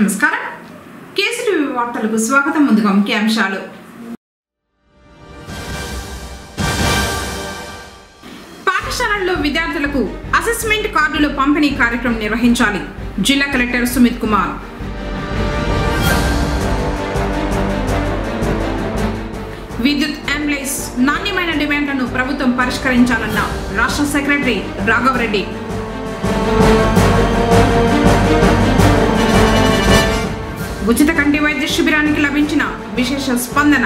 నమస్కారం కేసీటీవీ వార్తలకు స్వాగతం ముందుగా ముఖ్యాంశాలు పాఠశాలల్లో విద్యార్థులకు అసెస్మెంట్ కార్డుల పంపిణీ కార్యక్రమం నిర్వహించాలి జిల్లా కలెక్టర్ సుమిత్ కుమార్ విద్యుత్ అంబులెన్స్ నాణ్యమైన డిమాండ్లను ప్రభుత్వం పరిష్కరించాలన్న రాష్ట్ర సెక్రటరీ రాఘవరెడ్డి ఉచిత కంటి వైద్య శిబిరానికి లభించిన విశేష స్పందన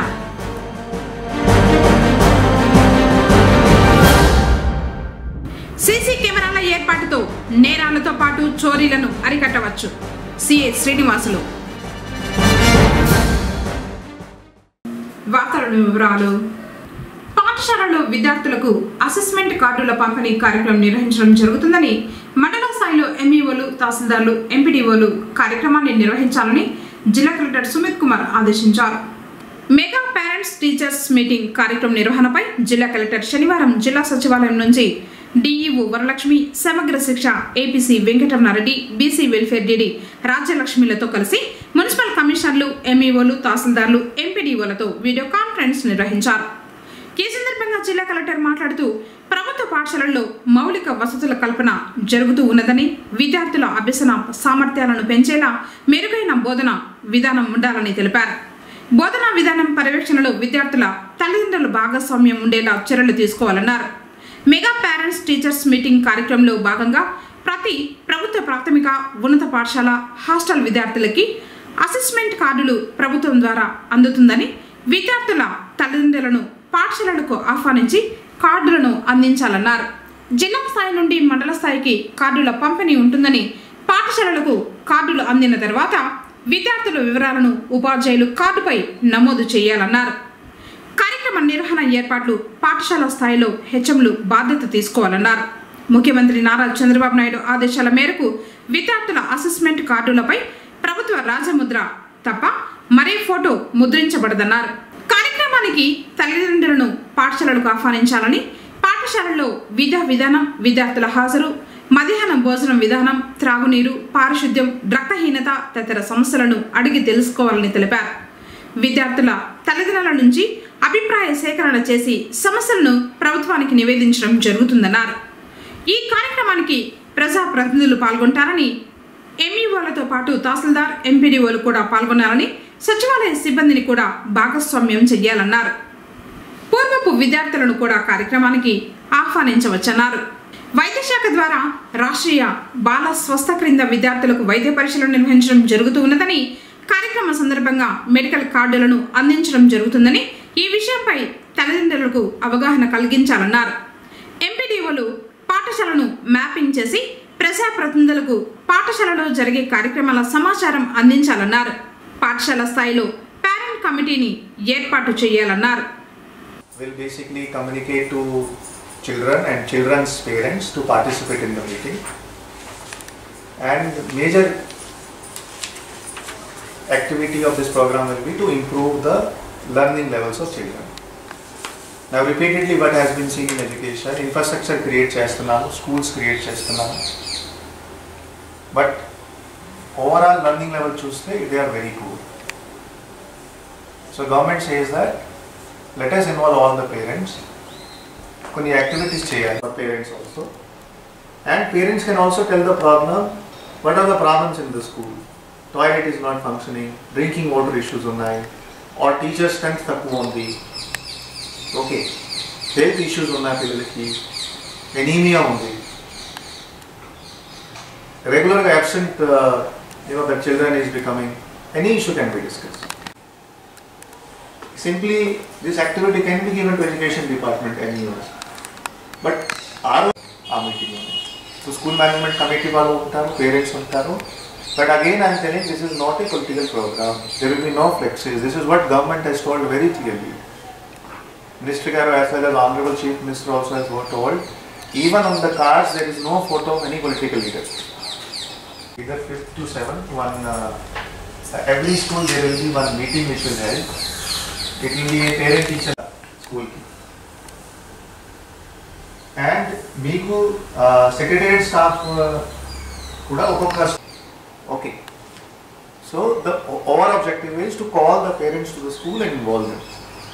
సీసీ కెమెరాల ఏర్పాటుతో నేరాలతో పాటు చోరీలను అరికట్టవచ్చు సిఏ శ్రీనివాసులు వార్తల వివరాలు పాఠశాలలో విద్యార్థులకు అసెస్మెంట్ కార్డుల పంపిణీ కార్యక్రమం నిర్వహించడం జరుగుతుందని మండల స్థాయిలో ఎంఈఓలు తహసీల్దార్లు ఎంపీడీఓలు కార్యక్రమాన్ని నిర్వహించాలని జిల్లా కలెక్టర్ సుమిత్ కుమార్ ఆదేశించారు మెగా పేరెంట్స్ టీచర్స్ మీటింగ్ కార్యక్రమం నిర్వహణపై జిల్లా కలెక్టర్ శనివారం జిల్లా సచివాలయం నుంచి DEO Varalakshmi Samagra Shiksha APC Venkataramanareddy BC welfare DD రాజ్యలక్ష్మిలతో కలిసి మున్సిపల్ కమిషనర్లు ఎంఈఓలు తహసీల్దార్లు ఎంపీడీఓలతో వీడియో కాన్ఫరెన్స్ నిర్వహించారు ఈ సందర్భంగా జిల్లా కలెక్టర్ మాట్లాడుతూ ప్రభుత్వ పాఠశాలల్లో మౌలిక వసతుల కల్పన జరుగుతూ ఉన్నదని విద్యార్థుల అభ్యసన సామర్థ్యాలను పెంచేలా మెరుగైన బోధన విధానం ఉండాలని తెలిపారు బోధనా విధానం పర్యవేక్షణలో విద్యార్థుల తల్లిదండ్రుల భాగస్వామ్యం ఉండేలా చర్యలు తీసుకోవాలన్నారు మెగా పేరెంట్స్ టీచర్స్ మీటింగ్ కార్యక్రమంలో భాగంగా ప్రతి ప్రభుత్వ ప్రాథమిక ఉన్నత పాఠశాల హాస్టల్ విద్యార్థులకి అసెస్మెంట్ కార్డులు ప్రభుత్వం ద్వారా అందుతుందని విద్యార్థుల తల్లిదండ్రులను పాఠశాలలకు ఆహ్వానించి కార్డులను అందించాలన్నారు జిల్లా స్థాయి నుండి మండల స్థాయికి కార్డుల పంపిణీ ఉంటుందని పాఠశాలలకు కార్డులు అందిన తర్వాత విద్యార్థుల వివరాలను ఉపాధ్యాయులు కార్డుపై నమోదు చేయాలన్నారు కార్యక్రమ నిర్వహణ ఏర్పాట్లు పాఠశాల స్థాయిలో హెచ్ఎంలు బాధ్యత తీసుకోవాలన్నారు ముఖ్యమంత్రి నారా చంద్రబాబు నాయుడు ఆదేశాల మేరకు విద్యార్థుల అసెస్మెంట్ కార్డులపై ప్రభుత్వ రాజముద్ర తప్ప మరే ఫోటో ముద్రించబడదన్నారు కార్యక్రమానికి తల్లిదండ్రులను పాఠశాలలకు ఆహ్వానించాలని పాఠశాలల్లో విద్యా విధానం విద్యార్థుల హాజరు మధ్యాహ్నం భోజనం విధానం త్రాగునీరు పారిశుద్ధ్యం రక్తహీనత తదితర సమస్యలను అడిగి తెలుసుకోవాలని తెలిపారు విద్యార్థుల తల్లిదండ్రుల నుంచి అభిప్రాయ సేకరణ చేసి సమస్యలను ప్రభుత్వానికి నివేదించడం జరుగుతుందన్నారు ఈ కార్యక్రమానికి ప్రజా ప్రతినిధులు పాల్గొంటారని ఎంఈఓలతో పాటు తహసీల్దార్ ఎంపీడీఓలు కూడా పాల్గొన్నారని సచివాలయ సిబ్బందిని కూడా భాగస్వామ్యం చెయ్యాలన్నారు పూర్వపు విద్యార్థులను కూడా కార్యక్రమానికి ఆహ్వానించవచ్చన్నారు వైద్య శాఖ ద్వారా రాష్ట్రీయ బాల స్వస్థ క్రింద విద్యార్థులకు వైద్య పరీక్షలు నిర్వహించడం జరుగుతూ ఉన్నదని కార్యక్రమ సందర్భంగా మెడికల్ కార్డులను అందించడం జరుగుతుందని ఈ విషయంపై తల్లిదండ్రులకు అవగాహన కలిగించాలన్నారు ఎంపీడీఓలు పాఠశాలను మ్యాపింగ్ చేసి ప్రజాప్రతినిధులకు పాఠశాలలో జరిగే కార్యక్రమాల సమాచారం అందించాలన్నారు పాఠశాల స్థాయిలో పేరెంట్ కమిటీని ఏర్పాటు చేయాలన్నారు will basically communicate to children and children's parents to participate in the meeting. And major activity of this program will be to improve the learning levels of children. Now repeatedly what has been seen in education, infrastructure create చేస్తున్నాము schools create చేస్తున్నాము but overall learning level చూస్తే they are very poor so government says that let us involve all the parents కొన్ని activities చేయాలి for parents also and parents can also tell the problem what are the problems in the school toilet is not functioning drinking water issues ఉన్నాయి or teacher strength తక్కువ ఉంది okay health issues ఉన్నాయి పిల్లలకి anaemia ఉంది రెగ్యులర్గా absent you know the children is becoming any issue can be discuss simply this activity can be given to education department anywhere but our ఆ meeting so school management committee వాళ్ళు ఉంటారు parents ఉంటారు but again I'm telling this is not a political programme there will be no flexes this is what government has told very clearly minister garu as well as honourable chief minister also has told even on the cards there is no photo of any political leader either fifth to seventh one uh, every school there will be one meeting which will held it will be a parent teacher school ki and మీకు secretariat staff కూడా ఒక్కొక్క okay So the our objective is to call the parents to the school and involve them.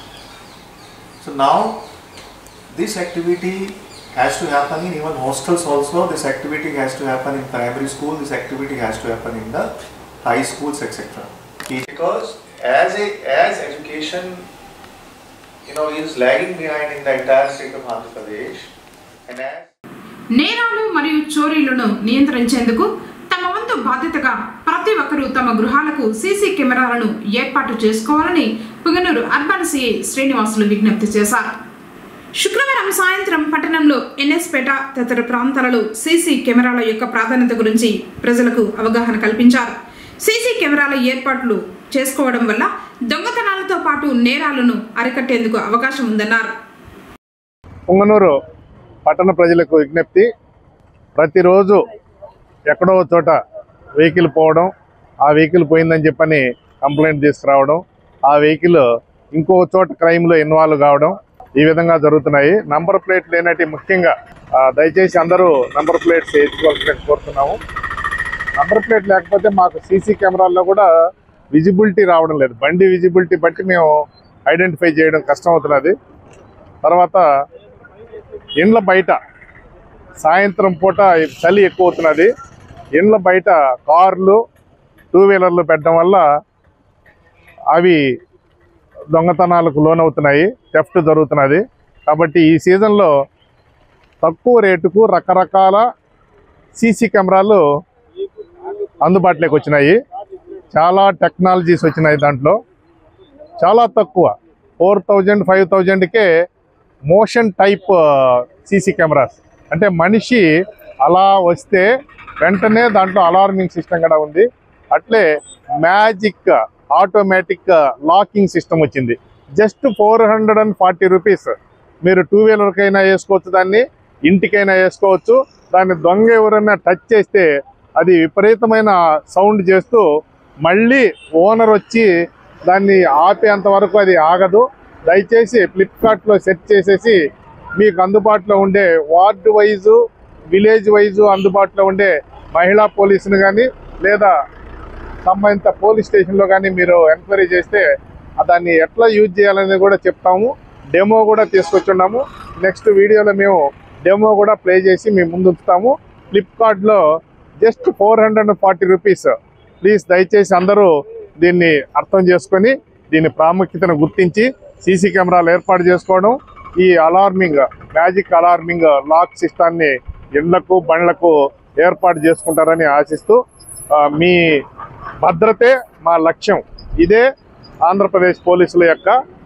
So now this activity has to happen in even hostels also. This activity has to happen in primary school. This activity has to happen in the high schools, etc. Because as a as education, you know, is lagging behind in the entire state of Andhra Pradesh, and as నేరాలు మరియు చోరీలను నియంత్రించేందుకు తమ వంతు బాధ్యతగా ప్రతి ఒక్కరూ తమ గృహాలకు సీసీ కెమెరాలను ఏర్పాటు చేసుకోవాలని పుంగనూరు అర్బన్ సిఐ శ్రీనివాసులు విజ్ఞప్తి చేశారు శుక్రవారం సాయంత్రం పట్టణంలో ఎన్ఎస్పేట తదితర ప్రాంతాలలో సీసీ కెమెరాల యొక్క ప్రాధాన్యత గురించి ప్రజలకు అవగాహన కల్పించారు సీసీ కెమెరాల ఏర్పాట్లు చేసుకోవడం వల్ల దొంగతనాలతో పాటు నేరాలను అరికట్టేందుకు అవకాశం ఉందన్నారు పుంగనూరు పట్టణ ప్రజలకు విజ్ఞప్తి ప్రతిరోజు ఎక్కడో ఒక చోట వెహికల్ పోవడం ఆ వెహికల్ పోయిందని చెప్పని కంప్లైంట్ తీసుకురావడం ఆ వెహికల్ ఇంకో చోట క్రైమ్లో ఇన్వాల్వ్ కావడం ఈ విధంగా జరుగుతున్నాయి నంబర్ ప్లేట్ లేనటి ముఖ్యంగా ఆ, దయచేసి అందరూ నంబర్ ప్లేట్స్ వేయించుకోవాల్సిన కోరుతున్నాము నంబర్ ప్లేట్ లేకపోతే మాకు సీసీ కెమెరాల్లో కూడా విజిబిలిటీ రావడం లేదు బండి విజిబిలిటీ బట్టి మేము ఐడెంటిఫై చేయడం కష్టం అవుతున్నది తర్వాత ఇండ్ల బయట సాయంత్రం పూట చలి ఎక్కువ అవుతున్నది ఇండ్ల బయట కార్లు టూ వీలర్లు పెట్టడం వల్ల అవి దొంగతనాలకు లోనవుతున్నాయి థెఫ్ట్ జరుగుతున్నది కాబట్టి ఈ సీజన్లో తక్కువ రేటుకు రకరకాల సీసీ కెమెరాలు అందుబాటులోకి వచ్చినాయి చాలా టెక్నాలజీస్ వచ్చినాయి దాంట్లో చాలా తక్కువ ఫోర్ థౌజండ్ ఫైవ్ థౌజండ్కే మోషన్ టైప్ సీసీ కెమెరాస్ అంటే మనిషి అలా వస్తే వెంటనే దాంట్లో అలార్మింగ్ సిస్టమ్ కూడా ఉంది అట్లే మ్యాజిక్ ఆటోమేటిక్ లాకింగ్ సిస్టమ్ వచ్చింది just four hundred and forty rupees మీరు టూ వీలర్కైనా వేసుకోవచ్చు దాన్ని ఇంటికైనా వేసుకోవచ్చు దాన్ని దొంగ ఎవరైనా టచ్ చేస్తే అది విపరీతమైన సౌండ్ చేస్తూ మళ్ళీ ఓనర్ వచ్చి దాన్ని ఆపేంత వరకు అది ఆగదు దయచేసి ఫ్లిప్కార్ట్లో సెట్ చేసేసి మీకు అందుబాటులో ఉండే వార్డు వైజు విలేజ్ వైజు అందుబాటులో ఉండే మహిళా పోలీసుని కానీ లేదా సంబంధిత పోలీస్ స్టేషన్లో కానీ మీరు ఎంక్వైరీ చేస్తే ఆ దాన్ని ఎట్లా యూజ్ చేయాలనేది కూడా చెప్తాము డెమో కూడా తీసుకొచ్చున్నాము నెక్స్ట్ వీడియోలో మేము డెమో కూడా ప్లే చేసి మేము ముందు ఉంచుతాము ఫ్లిప్కార్ట్లో just four hundred forty rupees please దయచేసి అందరూ దీన్ని అర్థం చేసుకొని దీని ప్రాముఖ్యతను గుర్తించి సీసీ కెమెరాలు ఏర్పాటు చేసుకోవడం ఈ అలార్మింగ్ మ్యాజిక్ అలార్మింగ్ లాక్ సిస్టాన్ని ఇళ్లకు బండ్లకు ఏర్పాటు చేసుకుంటారని ఆశిస్తూ ఆ, మీ భద్రతే మా లక్ష్యం ఇదే ఆంధ్రప్రదేశ్ పోలీసుల యొక్క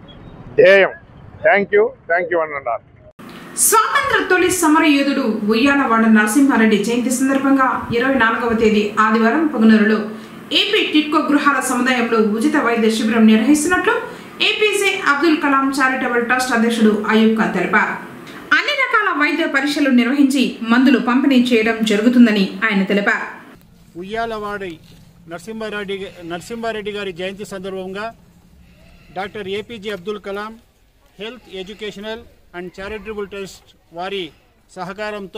ధ్యేయం థ్యాంక్ యూ థ్యాంక్ యూ అని అన్నారు స్వాతంత్ర తొలి సమర యోధుడు ఉయ్యాలవాడ నరసింహారెడ్డి జయంతి సందర్భంగా ఇరవై నాలుగవ తేదీ ఆదివారం పొగనూరులో ఏపీ టిట్కో గృహాల సముదాయంలో ఉచిత వైద్య శిబిరం నిర్వహిస్తున్నట్లు APJ Abdul Kalam charitable trust అధ్యక్షుడు అయూబ్ ఖాన్ తెలిపారు అన్ని రకాల వైద్య పరీక్షలు నిర్వహించి మందులు పంపిణీ చేయడం జరుగుతుందని ఆయన తెలిపారు ఉయ్యాలవాడి నరసింహారెడ్డి నరసింహారెడ్డి గారి జయంతి సందర్భంగా doctor APJ Abdul Kalam health educational and charitable trust వారి సహకారంతో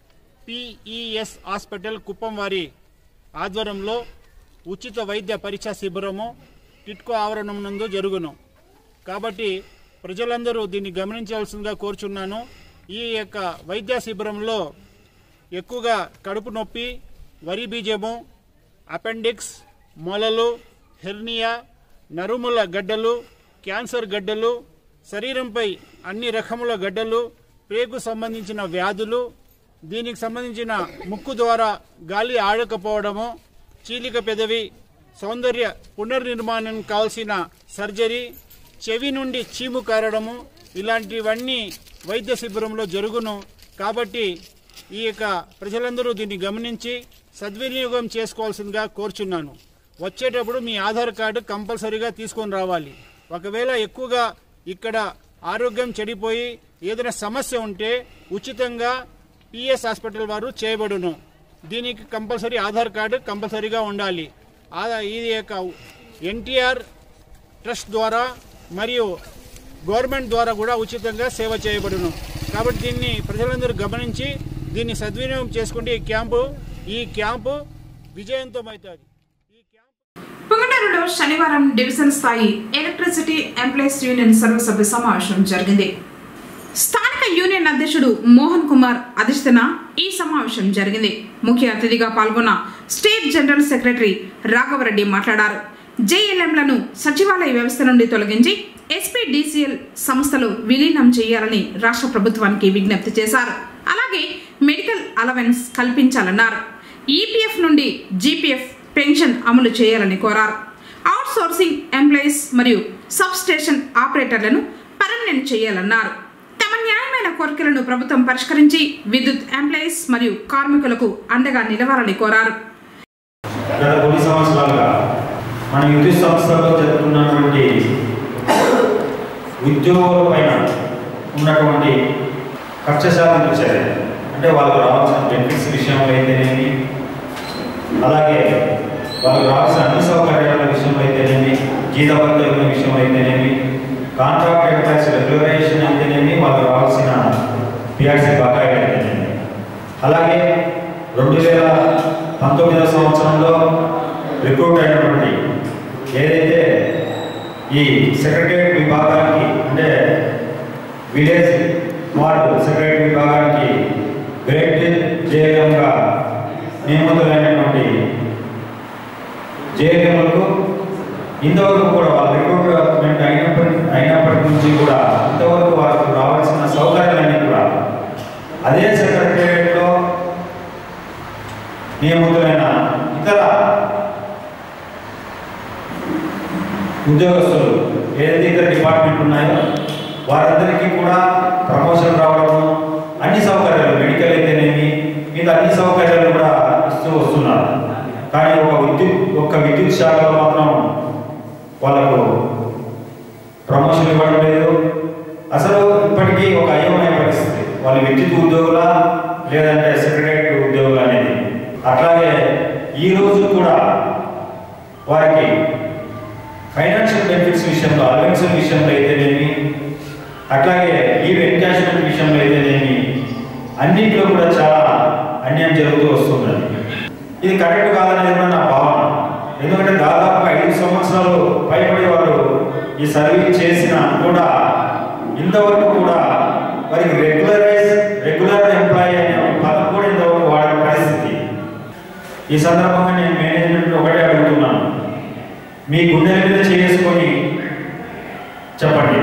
పిఈఎస్ హాస్పిటల్ కుప్పం వారి ఆధ్వర్యంలో ఉచిత వైద్య పరీక్షా శిబిరము టిట్కో ఆవరణం నందు జరుగును కాబట్టి ప్రజలందరూ దీన్ని గమనించాల్సిందిగా కోరుచున్నాను ఈ యొక్క వైద్య శిబిరంలో ఎక్కువగా కడుపు నొప్పి వరి బీజము అపెండిక్స్ మొలలు హెర్నియా నరుముల గడ్డలు క్యాన్సర్ గడ్డలు శరీరంపై అన్ని రకముల గడ్డలు ప్రేగు సంబంధించిన వ్యాధులు దీనికి సంబంధించిన ముక్కు ద్వారా గాలి ఆడకపోవడము చీలిక పెదవి సౌందర్య పునర్నిర్మాణం కావాల్సిన సర్జరీ చెవి నుండి చీము కారడము ఇలాంటివన్నీ వైద్య శిబిరంలో జరుగును కాబట్టి ఈ యొక్క ప్రజలందరూ దీన్ని గమనించి సద్వినియోగం చేసుకోవాల్సిందిగా కోరుచున్నాను వచ్చేటప్పుడు మీ ఆధార్ కార్డు కంపల్సరీగా తీసుకొని రావాలి ఒకవేళ ఎక్కువగా ఇక్కడ ఆరోగ్యం చెడిపోయి ఏదైనా సమస్య ఉంటే ఉచితంగా పిఎస్ హాస్పిటల్ వారు చేయబడును దీనికి కంపల్సరీ ఆధార్ కార్డు కంపల్సరీగా ఉండాలి ఆ- ఇది యొక్క ఎన్టీఆర్ ట్రస్ట్ ద్వారా మరియు గవర్నమెంట్ ద్వారా కూడా ఉచితంగా సేవ చేయబడును కాబట్టి దీన్ని ప్రజలందరూ గమనించి దీన్ని సద్వినియోగం చేసుకుంటే ఈ క్యాంపు ఈ క్యాంపు విజయవంతం అవుతుంది ఈ క్యాంపు పుంగనూరులో శనివారం డివిజన్ స్థాయి ఎలక్ట్రిసిటీ ఎంప్లాయీస్ యూనియన్ సర్వసభ్య సమావేశం జరిగింది స్థానిక యూనియన్ అధ్యక్షుడు మోహన్ కుమార్ అధ్యక్షతన ఈ సమావేశం జరిగింది ముఖ్య అతిథిగా పాల్గొన్న స్టేట్ జనరల్ సెక్రటరీ రాఘవరెడ్డి మాట్లాడారు జేఎల్ఎంలను సచివాలయ వ్యవస్థ నుండి తొలగించి ఎస్పీడీసీఎల్ సంస్థలు విలీనం చేయాలని రాష్ట్ర ప్రభుత్వానికి విజ్ఞప్తి చేశారు అలాగే మెడికల్ అలవెన్స్ కల్పించాలన్నారు ఈపీఎఫ్ నుండి జీపీఎఫ్ పెన్షన్ అమలు చేయాలని కోరారు అవుట్ సోర్సింగ్ ఎంప్లాయీస్ మరియు సబ్ స్టేషన్ ఆపరేటర్లను పర్మనెంట్ చేయాలన్నారు తమ న్యాయమైన కోరికలను ప్రభుత్వం పరిష్కరించి విద్యుత్ ఎంప్లాయీస్ మరియు కార్మికులకు అండగా నిలవాలని కోరారు గత కొన్ని సంవత్సరాలుగా మన విద్యుత్ సంస్థల్లో జరుగుతున్నటువంటి ఉద్యోగుల పైన ఉన్నటువంటి ఖర్చు సాధింపు చర్య అంటే వాళ్ళకు రావాల్సిన బెనిఫిట్స్ విషయంలో అయితేనేమి అలాగే వాళ్ళకు రావాల్సిన అన్ని సౌకర్యాల విషయంలో అయితేనేమి జీతభత్తుల విషయంలో అయితేనేమి కాంట్రాక్ట్ ఎంప్లాయీస్ రెగ్యులరైజేషన్ అయితేనేమి వాళ్ళకు రావాల్సిన పిఆర్సీ బకాయిలు అయితేనేమి అలాగే రెండు వేల పంతొమ్మిదవ సంవత్సరంలో రిక్రూట్ అయినటువంటి ఏదైతే ఈ సెక్రటరియట్ విభాగానికి అంటే విలేజ్ వార్డు సెక్రటరీ విభాగానికి గ్రేట్ జేఎంగా నియమితులైనటువంటి జేఎంలకు ఇంతవరకు కూడా వాళ్ళ రిక్రూట్మెంట్ అయినప్పటి అయినప్పటి నుంచి కూడా ఇంతవరకు వారికి రావాల్సిన సౌకర్యాలన్నీ కూడా అదే సెక్రటరియట్లో నియమితులైన ఇతర ఉద్యోగస్తులు ఏదైతే ఇతర డిపార్ట్మెంట్ ఉన్నాయో వారందరికీ కూడా ప్రమోషన్ రావడము అన్ని సౌకర్యాలు మెడికల్ అయితేనేమి మిగతా అన్ని సౌకర్యాలు కూడా ఇస్తూ వస్తున్నారు కానీ ఒక విద్యుత్ ఒక్క విద్యుత్ శాఖలో మాత్రం వాళ్ళకు ప్రమోషన్ ఇవ్వడం లేదు అసలు ఇప్పటికీ ఒక అయోమయ పరిస్థితి వాళ్ళు విద్యుత్ ఉద్యోగుల లేదంటే సెక్రటరియట్ ఉద్యోగులు అనేది అట్లాగే ఈ రోజు కూడా వారికి ఫైనాన్షియల్ బెనిఫిట్స్ విషయంలో అలవెన్సుల విషయంలో అయితేనేమి అట్లాగే ఈ ఎన్కాష్మెంట్ విషయంలో అయితేనేమి అన్నింటిలో కూడా చాలా అన్యాయం జరుగుతూ వస్తున్నది ఇది కరెక్ట్ కాదనేది కూడా నా భావన ఎందుకంటే దాదాపు ఐదు సంవత్సరాలు పైబడి వారు ఈ సర్వీస్ చేసిన కూడా ఇంతవరకు కూడా వారికి రెగ్యులరైజ్ రెగ్యులర్ ఎంప్లాయీ అనే ఒక పదం కూడా ఇంతవరకు వాడే పరిస్థితి ఈ సందర్భంగా నేను మేనేజ్మెంట్ ఒకటే అడుగుతున్నాను మీ గుండెల మీద చేసుకొని చెప్పండి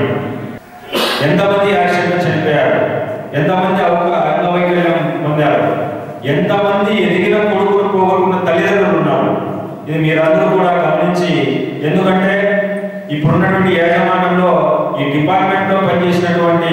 ఎంతమంది యాక్సిడెంట్ చనిపోయారు ఎంతమంది అవక- అంగవైకల్యం పొందారు ఎంతమంది ఎదిగిన కొడుకును పోగొట్టుకున్న తల్లిదండ్రులు ఉన్నారు ఇది మీరందరూ కూడా గమనించి ఎందుకంటే ఇప్పుడున్నటువంటి యాజమాన్యంలో ఈ డిపార్ట్మెంట్లో పనిచేసినటువంటి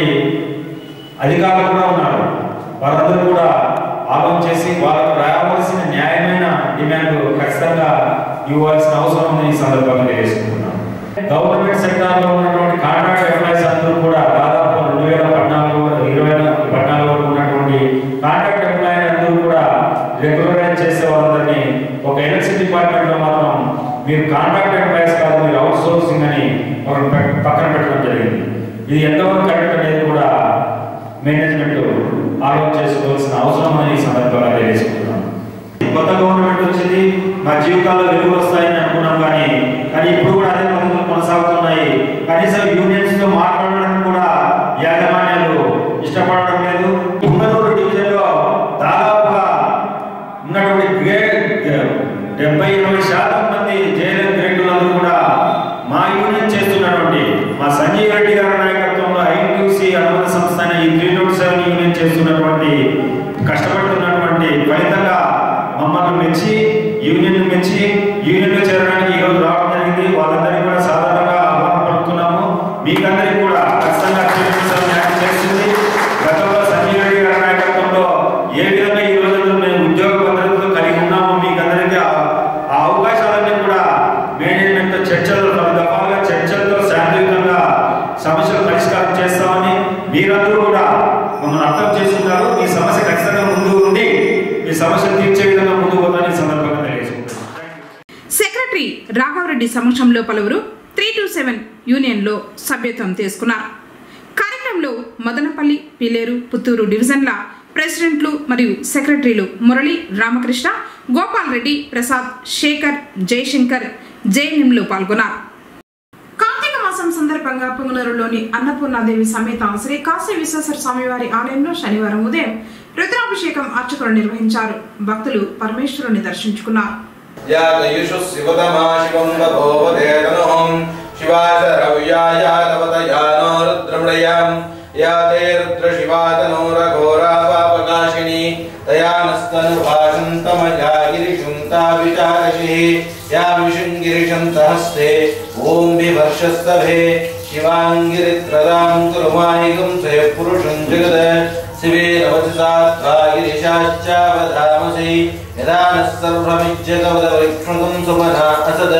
అధికారులు కూడా ఉన్నారు వారందరూ కూడా ఆలోచన చేసి వాళ్ళకు రావాల్సిన న్యాయమైన డిమాండ్ ఖచ్చితంగా ఇవ్వాల్సిన అవసరం ఉందని ఈ సందర్భంగా తెలియజేసుకుంటున్నాను గవర్నమెంట్ సెక్టార్లో ఉన్నటువంటి కాంట్రాక్ట్ ఎంప్లాయీస్ అందరూ కూడా దాదాపు రెండు వేల పద్నాలుగు ఇరవై పద్నాలుగు వరకు ఉన్నటువంటి కాంట్రాక్ట్ ఎంప్లాయీ అందరూ కూడా రెగ్యులరైజ్ చేసే వాళ్ళందరినీ ఒక ఎలక్ట్రిసిటీ డిపార్ట్మెంట్ లో మాత్రం మీరు కాంట్రాక్ట్ ఎంప్లాయీస్ కాదు మీరు అవుట్ సోర్సింగ్ అని ఒకటి పె- పక్కన పెట్టడం జరిగింది ఇది ఎంతవరకు కరెక్ట్ అనేది కూడా మేనేజ్మెంట్ ఆలోచన చేసుకోవాల్సిన అవసరం అని ఈ సందర్భంగా తెలియజేసుకుంటున్నాను కొత్త గవర్నమెంట్ వచ్చింది మా జీవితాల్లో వెలుగులు వస్తాయని అనుకున్నాం కానీ కానీ ఇప్పుడు కూడా అదే పద్ధతులు కొనసాగుతున్నాయి కనీసం యూనియన్స్ తో మాట్లాడడానికి కూడా యాజమాన్యాలు ఇష్టపడడం లేదు ఉంగనూరు డివిజన్ లో దాదాపుగా ఉన్నటువంటి గ్రేడ్ డెబ్బై ఇరవై శాతం మంది జైలు గ్రేడ్లందరూ కూడా మా యూనియన్ చేస్తున్నటువంటి మా సంజీవ్ రెడ్డి గారి నాయకత్వంలో ఐన్యూసి అనుబంధ సంస్థ అయిన ఈ త్రీ నోట్ సెవెన్ యూనియన్ చేస్తున్నటువంటి కష్టపడుతున్నటువంటి ఫలితంగా మమ్మల్ని మెచ్చి యూనియన్ మెచ్చి యూనియన్ లో చేరడానికి ఈ రోజు రావడం జరిగింది వాళ్ళందరినీ కూడా సాధారణంగా ఆహ్వానం పలుకుతున్నాము మీకందరికీ కూడా ఖచ్చితంగా త్రీ నోట్ సెవెన్ యాక్ట్ చేస్తుంది గతంలో సంజీవ్ రెడ్డి గారి నాయకత్వంలో ఏ విధంగా ఈ రోజు మేము ఉద్యోగ భద్రతలు కలిగి ఉన్నామో మీకందరికీ ఆ ఆ అవకాశాలన్నీ కూడా మేనేజ్మెంట్ చర్చలు పలు దఫాలుగా చర్చలతో శాంతియుతంగా సమస్యలు పరిష్కారం చేస్తామని మీరందరూ కూడా మమ్మల్ని అర్థం చేసుకున్నారు ఈ సమస్య ఖచ్చితంగా ముందు ఉండి ఈ సమస్యను తీర్చే విధంగా ముందుకు పోతానని ఈ సందర్భంగా తెలియజేసుకుంటున్నాను సెక్రటరీ రాఘవరెడ్డి సమక్షంలో పలువురు త్రీ టూ సెవెన్ యూనియన్లో సభ్యత్వం తీసుకున్నారు కార్యక్రమంలో మదనపల్లి పిల్లేరు పుత్తూరు డివిజన్ల ప్రెసిడెంట్లు మరియు సెక్రటరీలు మురళి రామకృష్ణ గోపాల్ రెడ్డి ప్రసాద్ శేఖర్ జయశంకర్ జేఎన్ఎంలు పాల్గొన్నారు కార్తీక మాసం సందర్భంగా పుంగనూరులోని అన్నపూర్ణాదేవి సమేత శ్రీ కాశీ విశ్వేశ్వర స్వామివారి ఆలయంలో శనివారం ఉదయం రుద్రాభిషేకం అర్చకులు నిర్వహించారు భక్తులు పరమేశ్వరుని దర్శించుకున్నారు यातयुषु शिवतमा शिवं बभोवधेतनुहं शिवाशरव्याया तवतयानो रुद्रमृयाम् या ते रुद्रशिवातनोरघोरापापकाशिनी तया नस्तनुभाषन्तमया गिरिशुन्ताभिचारशिः या विशृङ्गिरिशन्तहस्ते ॐ बिभर्षस्तभे शिवाङ्गिरित्रदां कुरुमाहिगं स्वयः पुरुषं जगद शिवे नवचसा गिरिशाश्चावधामसि यदा नः सर्वमिज्यतवदवृक्ष्णुतं सुमना असद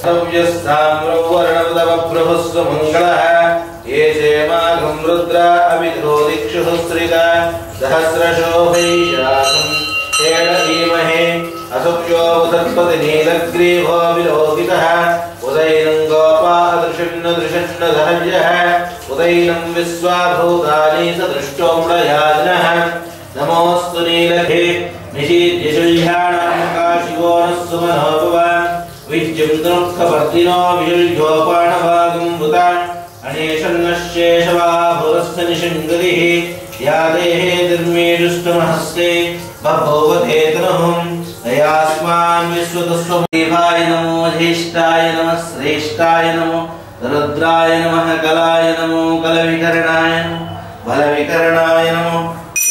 सव्यस्ताम्रवर्णवदवप्रभुस्व मङ्गलः ये चेमाघं रुद्रा अविद्रो दिक्षुः स्त्रिता सहस्रशोभैशाखम् तेन धीमहि असुभ्यो उदत्पति नीलग्रीवो विलोकितः उदैनं गोपादृशन्न दृशन्न धर्यः उदैनं विश्वाभूतानि सदृष्टो मृयादिनः नमोऽस्तु नीलभे निशीद्यशुल्याणां शिवो नः सुमनोपव विद्युं दुःखवर्तिनो वियुल्योपाणभागं बुता अनेशन्नश्चेषवा भुवस्य निषङ्गतिः या देहे निर्मेजुष्टमहस्ते बभोवधेतनुहम् तयास्मान् विश्वतस्वदेवाय नमो ज्येष्ठाय नमः श्रेष्ठाय नमो रुद्राय नमः कलाय नमो कलविकरणाय नमो बलविकरणाय नमो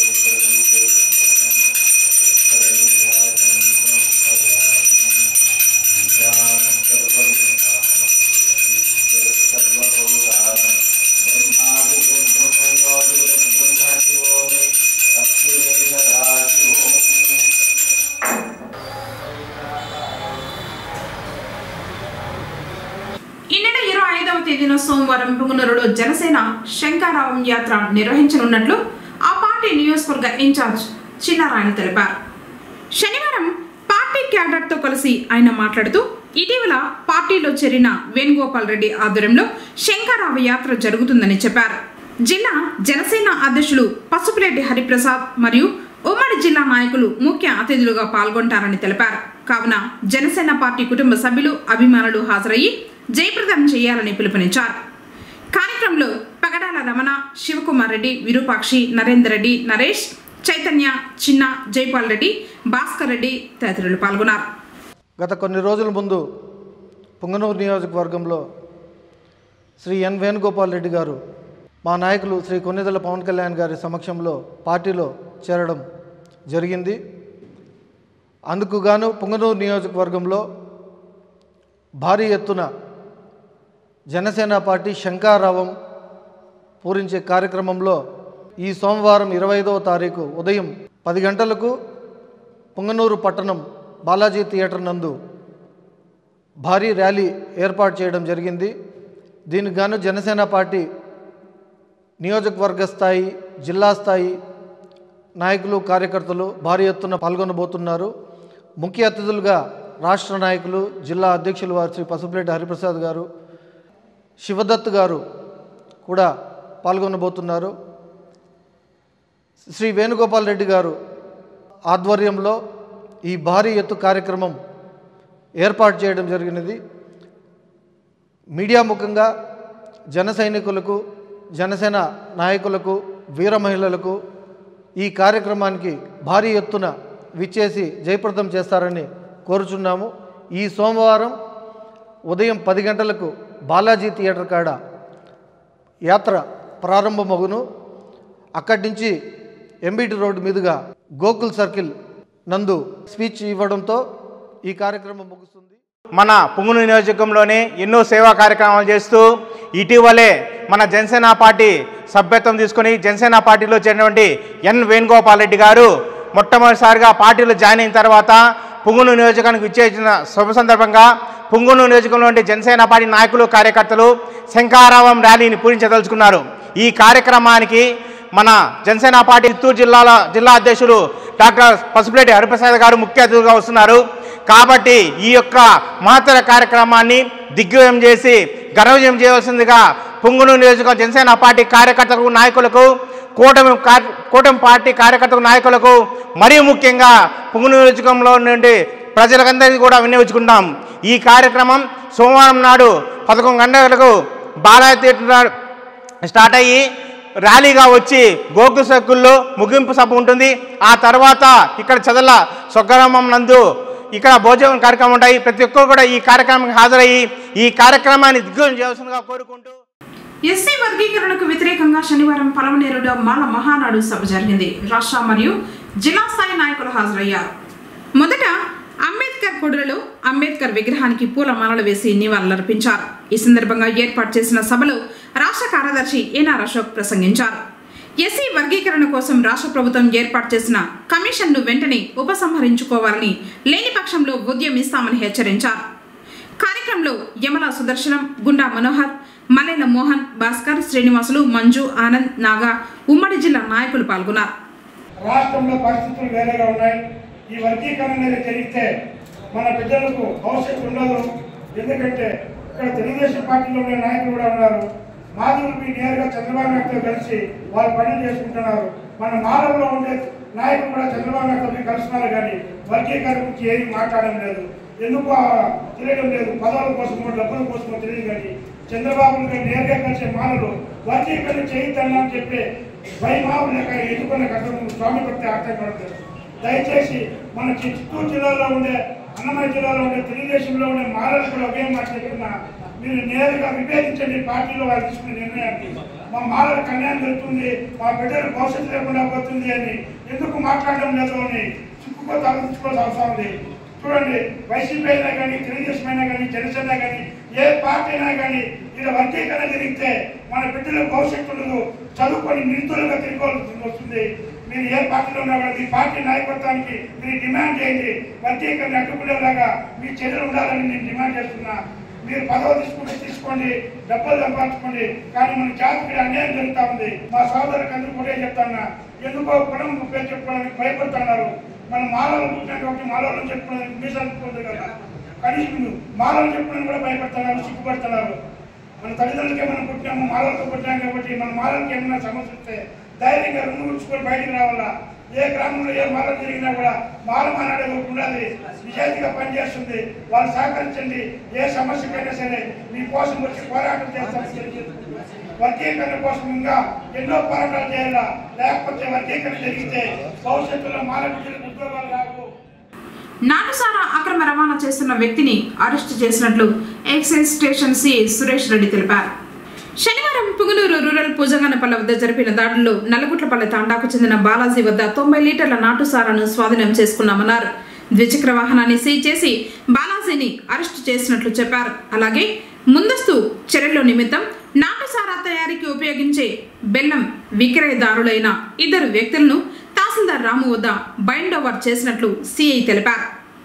ఈ నెల ఇరవై ఐదవ తేదీన సోమవారం పుంగనూరులో జనసేన శంకారావం యాత్ర నిర్వహించనున్నట్లు ఆ పార్టీ నియోజకవర్గ ఇన్ఛార్జ్ చిన్నారాయణ తెలిపారు శనివారం పార్టీ క్యాడర్తో కలిసి ఆయన మాట్లాడుతూ ఇటీవల పార్టీలో చేరిన వేణుగోపాల్ రెడ్డి ఆధ్వర్యంలో శంకారావ యాత్ర జరుగుతుందని చెప్పారు జిల్లా జనసేన అధ్యక్షులు పసుపులేటి హరిప్రసాద్ మరియు ఉమ్మడి జిల్లా నాయకులు ముఖ్య అతిథులుగా పాల్గొంటారని తెలిపారు కావున జనసేన పార్టీ కుటుంబ సభ్యులు అభిమానులు హాజరయ్యి జయప్రదం చేయాలని పిలుపునిచ్చారు కార్యక్రమంలో పగడాల రమణ శివకుమార్ రెడ్డి విరూపాక్షి నరేందర్ రెడ్డి నరేష్ చైతన్య చిన్న జైపాల్ రెడ్డి భాస్కర్ రెడ్డి తదితరులు పాల్గొన్నారు గత కొన్ని రోజుల ముందు పుంగనూరు నియోజకవర్గంలో శ్రీ ఎన్ వేణుగోపాల్ రెడ్డి గారు మా నాయకులు శ్రీ కొన్నిదల పవన్ కళ్యాణ్ గారి సమక్షంలో పార్టీలో చేరడం జరిగింది అందుకు గాను పుంగనూరు నియోజకవర్గంలో భారీ ఎత్తున జనసేన పార్టీ శంకారావం పూరించే కార్యక్రమంలో ఈ సోమవారం ఇరవై ఐదవ తారీఖు ఉదయం పది గంటలకు పుంగనూరు పట్టణం బాలాజీ థియేటర్ నందు భారీ ర్యాలీ ఏర్పాటు చేయడం జరిగింది దీనికి గాను జనసేన పార్టీ నియోజకవర్గ స్థాయి జిల్లా స్థాయి నాయకులు కార్యకర్తలు భారీ ఎత్తున పాల్గొనబోతున్నారు ముఖ్య అతిథులుగా రాష్ట్ర నాయకులు జిల్లా అధ్యక్షులు వారు శ్రీ పసుపులేటి హరిప్రసాద్ గారు శివదత్ గారు కూడా పాల్గొనబోతున్నారు శ్రీ వేణుగోపాల్ రెడ్డి గారు ఆధ్వర్యంలో ఈ భారీ ఎత్తు కార్యక్రమం ఏర్పాటు చేయడం జరిగినది మీడియా ముఖంగా జన సైనికులకు జనసేన నాయకులకు వీర మహిళలకు ఈ కార్యక్రమానికి భారీ ఎత్తున విచ్చేసి జయప్రదం చేస్తారని కోరుచున్నాము ఈ సోమవారం ఉదయం పది గంటలకు బాలాజీ థియేటర్ కాడ యాత్ర ప్రారంభమగును అక్కడి నుంచి ఎంబీటీ రోడ్డు మీదుగా గోకుల్ సర్కిల్ నందు స్పీచ్ ఇవ్వడంతో ఈ కార్యక్రమం ముగుస్తుంది మన పుంగును నియోజకంలోనే ఎన్నో సేవా కార్యక్రమాలు చేస్తూ ఇటీవలే మన జనసేన పార్టీ సభ్యత్వం తీసుకొని జనసేన పార్టీలో చేరినటువంటి ఎన్ వేణుగోపాల్ రెడ్డి గారు మొట్టమొదటిసారిగా పార్టీలో జాయిన్ అయిన తర్వాత పుంగును నియోజకానికి విచ్చేసిన శుభ సందర్భంగా పుంగును నియోజకంలోని జనసేన పార్టీ నాయకులు కార్యకర్తలు శంకారావం ర్యాలీని పూరించదలుచుకున్నారు ఈ కార్యక్రమానికి మన జనసేన పార్టీ చిత్తూరు జిల్లాల జిల్లా అధ్యక్షులు డాక్టర్ పసుపులేటి హరిప్రసాద్ గారు ముఖ్య అతిథిగా వస్తున్నారు కాబట్టి ఈ యొక్క మహత్తర కార్యక్రమాన్ని దిగ్విజయం చేసి ఘనవిజయం చేయవలసిందిగా పుంగును నియోజకవర్గ జనసేన పార్టీ కార్యకర్తలకు నాయకులకు కూటమి కా- కూటమి పార్టీ కార్యకర్తలకు నాయకులకు మరీ ముఖ్యంగా పుంగును నియోజకంలో నుండి ప్రజలకందరికీ కూడా వినియోగించుకుంటాం ఈ కార్యక్రమం సోమవారం నాడు పదకొండు గంటలకు బాలాజీ థియేటర్ నాడు స్టార్ట్ అయ్యి ర్యాలీగా వచ్చి గోకు సర్కిల్లో ముగింపు సభ ఉంటుంది ఆ తర్వాత ఇక్కడ చదల స్వగ్రామం నందు ఇక్కడ భోజనం కార్యక్రమం ఉంటాయి ప్రతి ఒక్కరు కూడా ఈ కార్యక్రమానికి హాజరయ్యి ఈ కార్యక్రమాన్ని దిగ్విజయం చేయాల్సిందిగా కోరుకుంటూ ఎస్సీ వర్గీకరణకు వ్యతిరేకంగా శనివారం పలమనేరులో మాల మహానాడు సభ జరిగింది రాష్ట్ర మరియు జిల్లా స్థాయి నాయకులు హాజరయ్యారు మొదట అంబేద్కర్ కొడులలో అంబేద్కర్ విగ్రహానికి పూల మాలలు వేసి నివాళులర్పించారు ఈ సందర్భంగా ఏర్పాటు చేసిన సభలో రాష్ట్ర కార్యదర్శి ఎన్ఆర్ అశోక్ ప్రసంగించారు ఎస్సీ వర్గీకరణ కోసం రాష్ట్ర ప్రభుత్వం ఏర్పాటు చేసిన కమిషన్ను వెంటనే ఉపసంహరించుకోవాలని లేని పక్షంలో ఉద్యమిస్తామని హెచ్చరించారు కార్యక్రమంలో యమల సుదర్శనం గుండా మనోహర్ మలేల మోహన్ భాస్కర్ శ్రీనివాసులు మంజు ఆనంద్ నాగా ఉమ్మడి జిల్లా నాయకులు పాల్గొన్నారు రాష్ట్రంలో పరిస్థితులు వేరేగా ఉన్నాయి ఈ వర్గీకరణ అనేది జరిగితే మన బిడ్డలకు భవిష్యత్తు ఉండదు ఎందుకంటే ఇక్కడ తెలుగుదేశం పార్టీలో ఉండే నాయకులు కూడా ఉన్నారు మాధవులకి నేరుగా చంద్రబాబు నాయుడుతో కలిసి వాళ్ళు పనులు చేసుకుంటున్నారు మన మాధవలో ఉండే నాయకులు కూడా చంద్రబాబు నాయుడుతో కలుస్తున్నారు కానీ వర్గీకరణ గురించి ఏది మాట్లాడడం లేదు ఎందుకు ఆ తెలియడం లేదు పదవుల కోసమో డబ్బుల కోసమో తెలియదు కానీ చంద్రబాబు గారు నేరుగా కలిసే మానవులు వర్గీకరణ చేయొద్దన్నా అని చెప్పి భయమావు లేక ఎదుర్కొన్న కథను స్వామి భక్తి ఆటపడతారు దయచేసి మన చిత్తూరు జిల్లాలో ఉండే అన్నమయ్య జిల్లాలో ఉండే తెలుగుదేశంలో ఉండే మాలలు కూడా ఒకే మాట చెప్తున్నా మీరు నేరుగా విభేదించండి పార్టీలో వాళ్ళు తీసుకునే నిర్ణయాన్ని మా మాలల కన్యాయం జరుగుతుంది మా బిడ్డలు భవిష్యత్తు లేకుండా పోతుంది అని ఎందుకు మాట్లాడడం లేదు అని చిక్కుకో తలదించుకోవాల్సిన అవసరం ఉంది చూడండి వైసీపీ అయినా కానీ తెలుగుదేశం అయినా కానీ జనసేన కానీ ఏ పార్టీ అయినా కానీ ఇలా వర్గీకరణ జరిగితే మన బిడ్డల భవిష్యత్తు ఉండదు చదువుకొని నిరుతులుగా తిరగవలసి వస్తుంది మీరు ఏ పార్టీలో ఉన్నా కూడా మీ పార్టీ నాయకత్వానికి మీరు డిమాండ్ చేయండి వర్గీకరణ అడ్డుకునేలాగా మీ చర్యలు ఉండాలని నేను డిమాండ్ చేస్తున్నా మీరు పదవి తీసుకుంటే తీసుకోండి డబ్బులు సంపాదించుకోండి కానీ మన జాతికి అన్యాయం జరుగుతా ఉంది మా సోదరులకు అందరూ కూడా చెప్తాన్నా ఎందుకో కులం పేరు చెప్పుకోవడానికి భయపడుతున్నారు మన మాలలు పుట్టినా కాబట్టి మాలలు చెప్పుకోవడానికి మీసాలు కదా కనీసం మాలలు చెప్పుకోవడానికి కూడా భయపడుతున్నారు సిగ్గుపడుతున్నారు మన తల్లిదండ్రులకే మనం పుట్టినాము మాలలతో పుట్టినాం కాబట్టి మన మాలలకి ఏమైనా సమస్య వస్తే ధైర్యంగా రుణు ఉంచుకొని బయటికి రావాలా ఏ గ్రామంలో ఏ మాల జరిగినా కూడా మాల మానాడే ఉండాలి నిజాయితీగా పనిచేస్తుంది వాళ్ళు సహకరించండి ఏ సమస్యకైనా సరే మీకోసం వచ్చి పోరాటం చేస్తామని తెలియజేస్తుంది వర్గీకరణ కోసం ఇంకా ఎన్నో పోరాటాలు చేయాలా లేకపోతే వర్గీకరణ జరిగితే భవిష్యత్తులో మాల బిడ్డలకు ఉద్యోగాలు రావు నాటుసారా అక్రమ రవాణా చేస్తున్న వ్యక్తిని అరెస్టు చేసినట్లు excise station CI Suresh Reddy తెలిపారు శనివారం పుంగనూరు రూరల్ పూజగానపల్ల వద్ద జరిపిన దాడుల్లో నల్లగుట్లపల్లె తాండాకు చెందిన బాలాజీ వద్ద తొంభై లీటర్ల నాటుసారాను స్వాధీనం చేసుకున్నామన్నారు ద్విచక్ర వాహనాన్ని సీజ్ చేసి బాలాజీని అరెస్టు చేసినట్లు చెప్పారు అలాగే ముందస్తు చర్యల నిమిత్తం నాటుసారా తయారీకి ఉపయోగించే బెల్లం విక్రయదారులైన ఇద్దరు వ్యక్తులను తహసీల్దార్ రాము వద్ద బైండ్ ఓవర్ చేసినట్లు సిఐ తెలిపారు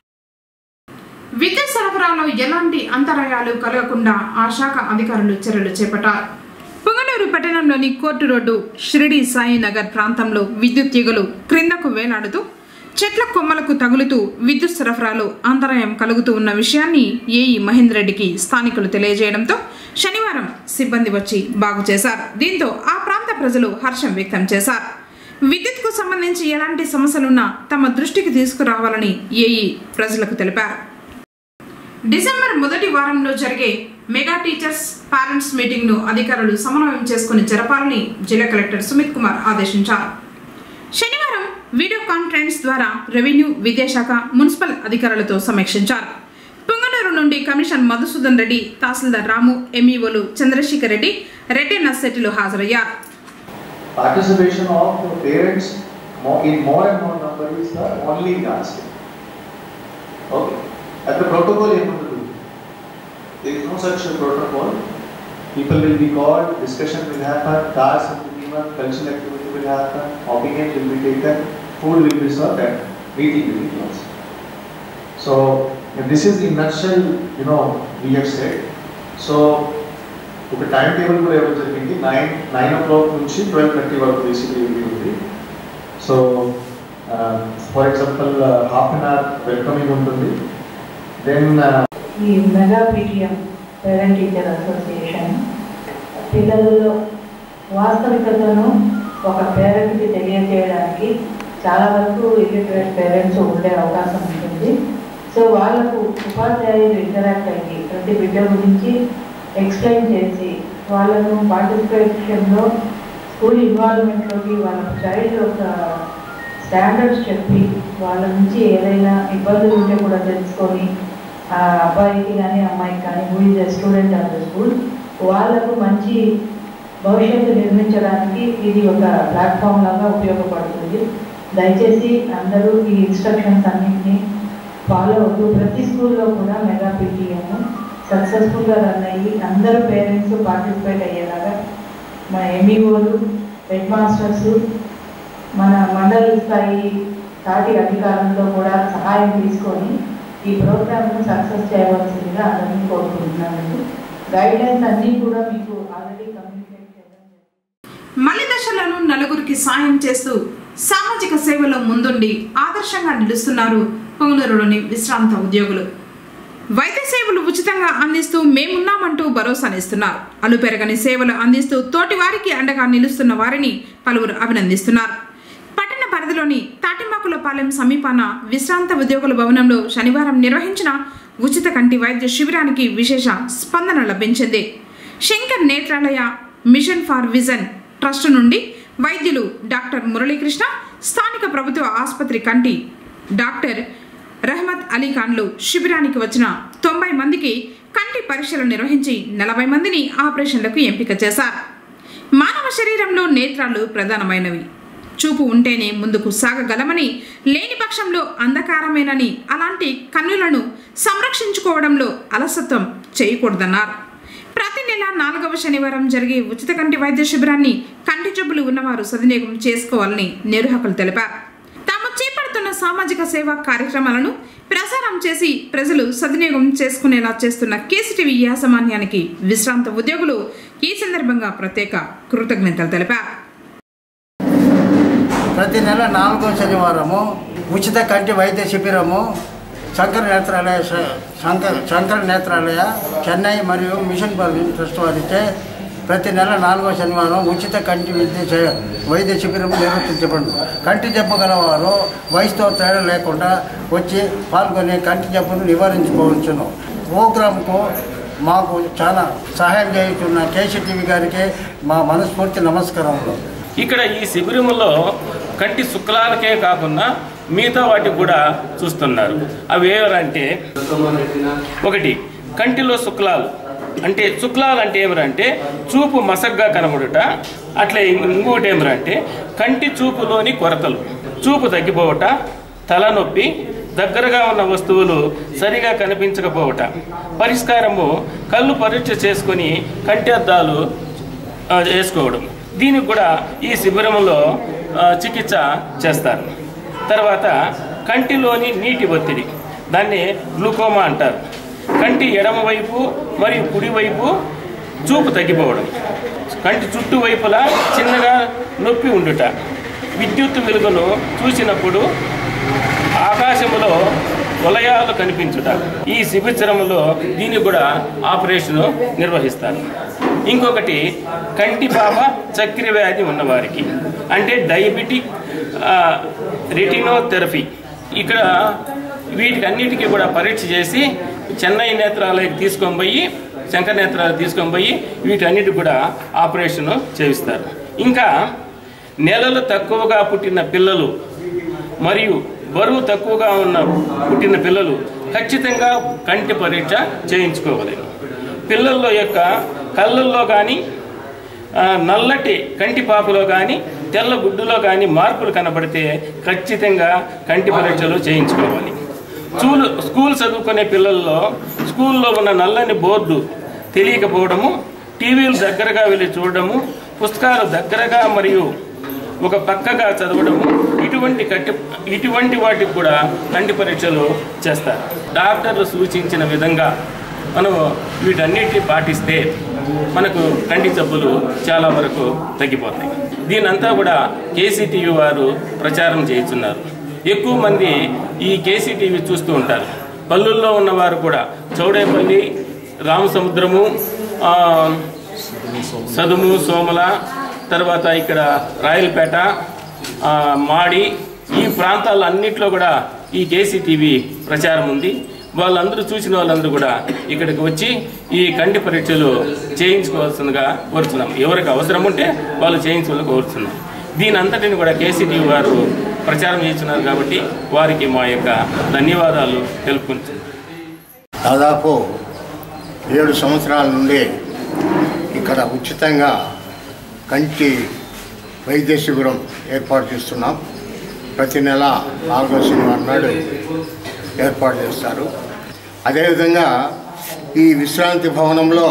విద్యుత్ సరఫరాలో ఎలాంటి అంతరాయాలు కలగకుండా ఆ శాఖ అధికారులు చర్యలు చేపట్టారు పొంగనూరు పట్టణంలోని కోర్టు రోడ్డు షిరిడి సాయి నగర్ ప్రాంతంలో విద్యుత్ తీగలు క్రిందకు వేలాడుతూ చెట్ల కొమ్మలకు తగులుతూ విద్యుత్ సరఫరాలో అంతరాయం కలుగుతూ ఉన్న విషయాన్ని ఏఈ మహేందర్ రెడ్డికి స్థానికులు తెలియజేయడంతో శనివారం సిబ్బంది వచ్చి బాగు చేశారు దీంతో ఆ ప్రాంత ప్రజలు హర్షం వ్యక్తం చేశారు విద్యుత్కు సంబంధించి ఎలాంటి సమస్యలున్నా తమ దృష్టికి తీసుకురావాలని ఏఈ ప్రజలకు తెలిపారు డిసెంబర్ మొదటి వారంలో జరిగే మెగా టీచర్స్ పేరెంట్స్ మీటింగ్ ను అధికారులు సమన్వయం చేసుకుని జరపాలని జిల్లా కలెక్టర్ సుమిత్ కుమార్ ఆదేశించారు శనివారం వీడియో కాన్ఫరెన్స్ ద్వారా రెవెన్యూ విద్యాశాఖ మున్సిపల్ అధికారులతో సమీక్షించారు పుంగనూరు నుండి కమిషన్ మధుసూదన్ రెడ్డి తహసీల్దార్ రాము ఎంఈఓలు చంద్రశేఖర్ రెడ్డి రెడ్డి నస్సెట్టిలు హాజరయ్యారు participation of parents more, in more and more number is the only answer. Okay. At the protocol, you have to do. There is no such a protocol. People will be called, discussion will happen, tasks will be given, cultural activity will happen, opinions will be taken, food will be served, and meeting will be closed. So, this is in nutshell, you know, we have said. So, ఒక time table కూడా ఇవ్వడం జరిగింది nine nine o'clock నుంచి twelve thirty వరకు basically ఇది ఉంది so for example half an hour welcoming ఉంటుంది then ఈ mega PTM parent teacher association పిల్లలలో వాస్తవికతను ఒక పేరెంట్కి తెలియజేయడానికి చాలా వరకు ఇల్లిటరేట్ పేరెంట్స్ ఉండే అవకాశం ఉంటుంది సో వాళ్ళకు ఉపాధ్యాయులు ఇంటరాక్ట్ అయ్యి ప్రతి బిడ్డ గురించి ఎక్స్ప్లెయిన్ చేసి వాళ్ళను పార్టిసిపేషన్లో స్కూల్ ఇన్వాల్వ్మెంట్లోకి వాళ్ళ చైల్డ్ ఒక స్టాండర్డ్స్ చెప్పి వాళ్ళ నుంచి ఏదైనా ఇబ్బందులు ఉంటే కూడా తెలుసుకొని ఆ అబ్బాయికి కానీ అమ్మాయికి కానీ who is the student of the school వాళ్ళకు మంచి భవిష్యత్తు నిర్మించడానికి ఇది ఒక ప్లాట్ఫామ్ లాగా ఉపయోగపడుతుంది దయచేసి అందరూ ఈ ఇన్స్ట్రక్షన్స్ అన్నింటినీ ఫాలో అవుతూ ప్రతి స్కూల్లో కూడా మెగా పీటీఎం సక్సెస్ఫుల్గా రన్ అయ్యి అందరూ పేరెంట్స్ పార్టిసిపేట్ అయ్యేలాగా మన ఎంఈఓలు హెడ్ మాస్టర్స్ మన మండల స్థాయి తాటి అధికారులతో కూడా సహాయం తీసుకొని ఈ ప్రోగ్రామ్ను సక్సెస్ చేయవలసిందిగా అందరినీ కోరుకుంటున్నాను గైడ్లైన్స్ అన్నీ కూడా మీకు ఆల్రెడీ కమ్యూనికేట్ చేయడం మలి దశలను నలుగురికి సాయం చేస్తూ సామాజిక సేవలో ముందుండి ఆదర్శంగా నిలుస్తున్నారు పొంగనూరులోని విశ్రాంత ఉద్యోగులు వైద్య సేవలు ఉచితంగా అందిస్తూ మేమున్నామంటూ భరోసానిస్తున్నారు అలుపెరగని సేవలు అందిస్తూ తోటి వారికి అండగా నిలుస్తున్న వారిని పలువురు అభినందిస్తున్నారు పట్టణ పరిధిలోని తాటిమాకులపాలెం సమీపాన విశ్రాంత ఉద్యోగుల భవనంలో శనివారం నిర్వహించిన ఉచిత కంటి వైద్య శిబిరానికి విశేష స్పందన లభించింది Shankar Nethralaya mission for vision trust నుండి వైద్యులు డాక్టర్ మురళీకృష్ణ స్థానిక ప్రభుత్వ ఆసుపత్రి కంటి డాక్టర్ రహమత్ అలీ ఖాన్లు శిబిరానికి వచ్చిన తొంభై మందికి కంటి పరీక్షలు నిర్వహించి నలభై మందిని ఆపరేషన్లకు ఎంపిక చేశారు మానవ శరీరంలో నేత్రాలు ప్రధానమైనవి చూపు ఉంటేనే ముందుకు సాగగలమని లేని పక్షంలో అంధకారమేనని అలాంటి కన్నులను సంరక్షించుకోవడంలో అలసత్వం చేయకూడదన్నారు ప్రతి నెల నాలుగవ శనివారం జరిగే ఉచిత కంటి వైద్య శిబిరాన్ని కంటి జబ్బులు ఉన్నవారు సద్వినియోగం చేసుకోవాలని నిర్వాహకులు తెలిపారు తాము చేపడుతున్న సామాజిక సేవా కార్యక్రమాలను ప్రసారం చేసి ప్రజలు సద్వినియోగం చేసుకునేలా చేస్తున్న కేసీటీవీ యాజమాన్యానికి విశ్రాంత ఉద్యోగులు ఈ సందర్భంగా ప్రత్యేక కృతజ్ఞతలు తెలిపారు ప్రతి నెల నాలుగో శనివారము ఉచిత కంటి వైద్య శిబిరము శంకర నేత్రాలయ శ- శంకర్ శంకర నేత్రాలయ చెన్నై మరియు మిషన్ బర్విన్ ట్రస్ట్ వారిచే ప్రతి నెల నాలుగో శనివారం ఉచిత కంటి విద్య చే- వైద్య శిబిరం నిర్వర్తించబడు కంటి జబ్బు గలవారు వయసుతో తేడా లేకుండా వచ్చి పాల్గొని కంటి జబ్బును నివారించుకోవచ్చును ప్రోగ్రాంకు మాకు చాలా సహాయం చేస్తున్న కేసీటీవీ గారికి మా మనస్ఫూర్తి నమస్కారములు ఇక్కడ ఈ శిబిరములో కంటి శుక్లాలకే కాకుండా మిగతా వాటికి కూడా చూస్తున్నారు అవి ఏవరంటే ఒకటి కంటిలో శుక్లాలు అంటే శుక్లాలు అంటే ఏమరంటే చూపు మసగ్గా కనబడుట అట్లే ఇంకొకటి ఏమరంటే కంటి చూపులోని కొరతలు చూపు తగ్గిపోవట తలనొప్పి దగ్గరగా ఉన్న వస్తువులు సరిగా కనిపించకపోవట పరిష్కారము కళ్ళు పరీక్ష చేసుకొని కంటి అద్దాలు ఆ, చేసుకోవడం దీనికి కూడా ఈ శిబిరంలో ఆ, చికిత్స చేస్తారు తర్వాత కంటిలోని నీటి ఒత్తిడి దాన్ని గ్లూకోమా అంటారు కంటి ఎడమ వైపు మరియు కుడి వైపు చూపు తగ్గిపోవడం కంటి చుట్టూ వైపులా చిన్నగా నొప్పి ఉండుట విద్యుత్ వెలుగును చూసినప్పుడు ఆకాశంలో వలయాలు కనిపించుట ఈ శిబిరంలో దీనికి కూడా ఆపరేషన్ నిర్వహిస్తారు ఇంకొకటి కంటి పాప చక్కెర వ్యాధి ఉన్నవారికి అంటే డయాబెటిక్ రెటినోథెరపీ ఇక్కడ వీటికి అన్నిటికీ కూడా పరీక్ష చేసి చెన్నై నేత్రాలయకి తీసుకొని పోయి శంకర నేత్రాలయం తీసుకొని పోయి వీటన్నిటికి కూడా ఆపరేషన్ చేయిస్తారు ఇంకా నెలలు తక్కువగా పుట్టిన పిల్లలు మరియు బరువు తక్కువగా ఉన్న పుట్టిన పిల్లలు ఖచ్చితంగా కంటి పరీక్ష చేయించుకోవాలి పిల్లల్లో యొక్క కళ్ళల్లో కానీ ఆ, నల్లటి కంటి పాపలో కానీ తెల్ల గుడ్డులో కానీ మార్పులు కనబడితే ఖచ్చితంగా కంటి పరీక్షలు చేయించుకోవాలి స్కూల్ స్కూల్ చదువుకునే పిల్లల్లో స్కూల్లో ఉన్న నల్లని బోర్డు తెలియకపోవడము టీవీలు దగ్గరగా వెళ్ళి చూడడము పుస్తకాలు దగ్గరగా మరియు ఒక పక్కగా చదవడము ఇటువంటి కట్టి ఇటువంటి వాటికి కూడా కంటి పరీక్షలు చేస్తారు డాక్టర్లు సూచించిన విధంగా మనం వీటన్నిటిని పాటిస్తే మనకు కంటి జబ్బులు చాలా వరకు తగ్గిపోతాయి దీనంతా కూడా కేసీటీవీ వారు ప్రచారం చేస్తున్నారు ఎక్కువ మంది ఈ కేసీటీవీ చూస్తూ ఉంటారు పల్లెల్లో ఉన్నవారు కూడా చౌడేపల్లి రామసముద్రము ఆ, సదుము సోమల తర్వాత ఇక్కడ రాయలపేట ఆ, మాడి ఈ ప్రాంతాలన్నింటిలో కూడా ఈ కేసీటీవీ ప్రచారం ఉంది వాళ్ళందరూ చూసిన వాళ్ళందరూ కూడా ఇక్కడికి వచ్చి ఈ కంటి పరీక్షలు చేయించుకోవాల్సిందిగా కోరుతున్నాం ఎవరికి అవసరం ఉంటే వాళ్ళు చేయించుకోవాలని కోరుతున్నాం దీని అంతటిని కూడా కేసీటీవీ వారు ప్రచారం చేస్తున్నారు కాబట్టి వారికి మా యొక్క ధన్యవాదాలు తెలుపుకుంటున్నాం దాదాపు ఏడు సంవత్సరాల నుండి ఇక్కడ ఉచితంగా కంటి వైద్య శిబిరం ఏర్పాటు చేస్తున్నాం ప్రతి నెల నాలుగో శనివారం నాడు ఏర్పాటు చేస్తారు అదేవిధంగా ఈ విశ్రాంతి భవనంలో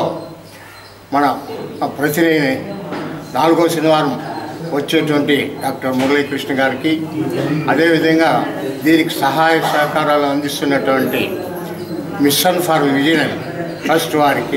మన ప్రతి నాలుగో శనివారం వచ్చేటువంటి డాక్టర్ మురళీకృష్ణ గారికి అదేవిధంగా దీనికి సహాయ సహకారాలు అందిస్తున్నటువంటి మిషన్ ఫర్ విజయన్ ట్రస్ట్ వారికి